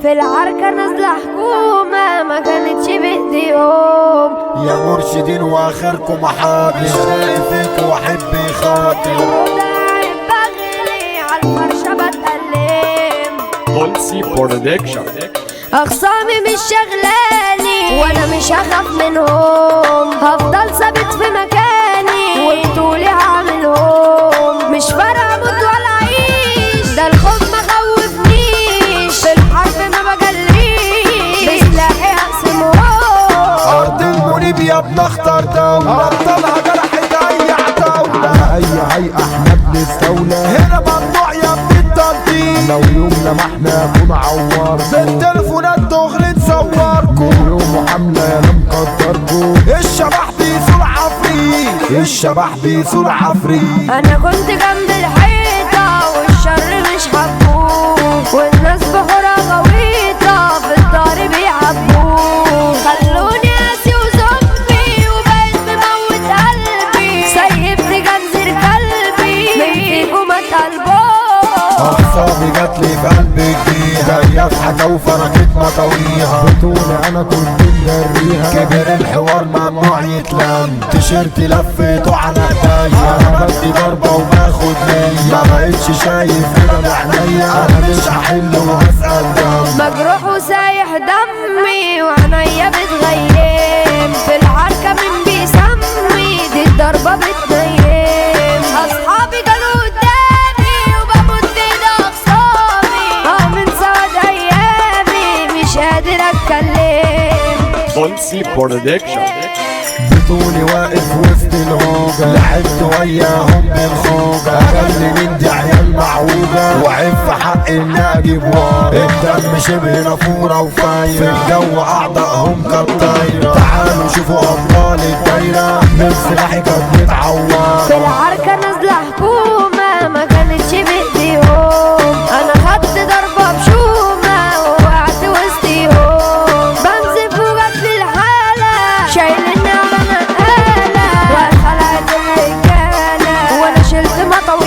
في العركة نازلة حكومة ما كانتش بايديهم يا مرشدين واخركم حاضر مش لاقي فيكم واحب يخاطر وداعي بغلي على الفرشة بتألم Dolce Production. أخصامي مش شغلاني وأنا مش هخاف منهم هفضل ثابت في مكاني وبطولي هعملهم مش فارقة أموت ولا أعيش ده الخوف ما خوفنيش في الحرب ما بجليش بسلاحي هقسمهم ارض المنيب يا ابن اختار دولة ابطالها جرحت اي عتاولة على اي هيئة احنا بنستولى هنا ممنوع يا ابن التنطيط لو يوم لمحنا اكون عوار بالتليفونات دغري نصوركم يوم حملة يا انا مقدركم الشبح بيزور عفريت الشبح بيزور عفريت أنا كنت جنب الحيطة والشر مش حبوه والناس بحورة غويطة في الدار بيعبوه خلوني قاسي وزومبي وبقيت بموت قلبي سيبت جنزير كلبي من فيكم اتقلبوه اخصامي جات لي في قلبي جديدة جاية في حاجة وفركت مطويها بطولة انا كنت مجريها كبر الحوار ممنوع يتلم تيشيرت لفيته على ايديا انا بدي ضربة وباخد مية ما بقتش شايف كده بعينيا انا مش هحل وهسأل دم مجروح وسايح دمي وعينيا بتغيم في العركة من بيسمي دي الضربة بتنيم أصحابي كانوا قدامي وبموت ايد أخصامي اه من سواد أيامي مش قادر أتكلم Dolce Production. بطولي واقف وسط الهوجة لعبت وياهم بالخوجة اقل من دي عيال معوجة وعيب في حق اني اجيب ورا الدم شبه نافورة وفايرة في الجو اعضائهم كالطايرة تعالوا شوفوا ابطال الدايرة من سلاحي كانت متعورة في العركة نازلة حكومة ما كانتش بإيديهم أنا خدت ضربة بشومة ووقعت وسطيهم بنزف وجت في الحالة شايلني على نقالة وخلعت الرجالة وأنا شلت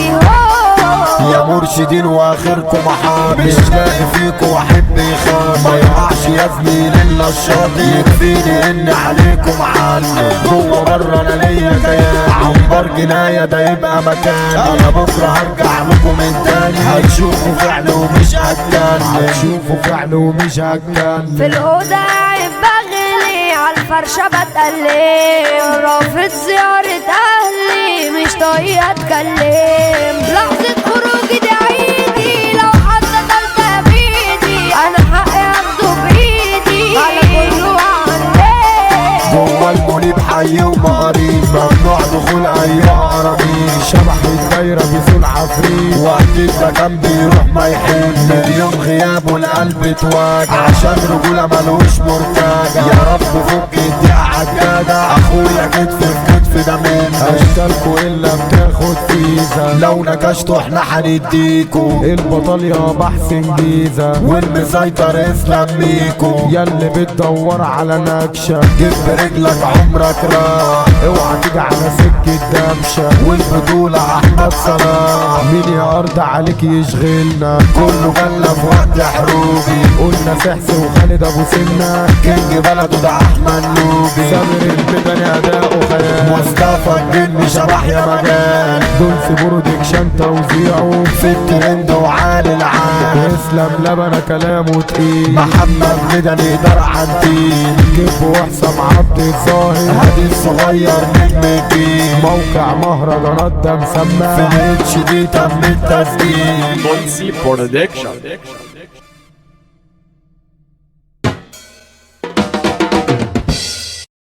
مطويهم يا مرشدين واخركم محابي مش لاقي فيكم واحب يخاف ما يقعش يا زميلي الا الشاطئ يكفيني ان عليكم علم جوه بره انا ليا كيان عنبر جنايه ده يبقى مكان انا بكره هرجع لكم من تاني هتشوفوا فعل ومش هتكلم هتشوفوا فعل ومش هتكلم في الأوضة قاعد بغلي على الفرشة بتألم رافض زيارة أهلي مش طايقة أتكلم لحظة خروجي دي عيدي لو حد قتلت بإيدي أنا حقي أخده بإيدي على كله وعليه جوه المنيب حي ومقاريب ممنوع دخول اي قرابيب شبح الدايره بيسول عفريت واكيد ده كان بيروح ما يحل مليون غياب والقلب اتواجع عشان رجوله ملوش مرتجع يا رب فك الدقيقه عالجدع اخويا كتف في كتف ده منه اشتركوا الا بتاخد فيزا لو نكشتوا احنا هنديكوا البطل يا بحسن جيزه والمسيطر اسلام ميكو ياللي بتدور على نكشه جيب برجلك عمرك راح اوعى تيجي على سكه دمشه والبطوله احمد صلاح مين يا ارض عليك يشغلنا كله جالنا في وقت حروبي قلنا سحس وخالد ابو سنه كينج بلده ده احمد نوبي سامر البدني اداؤه خيال مصطفى الجن شبح يا مجال دول برودكشن توزيعه في الترند وعالي العال اسلام لبنة كلامه تقيل محمد بدني دار عديل كيف وحسام عبد الظاهر هادي الصغير نجم الجيل موقع مهرجانات ده مسمى في اتش دي تم التسجيل Dolce Production.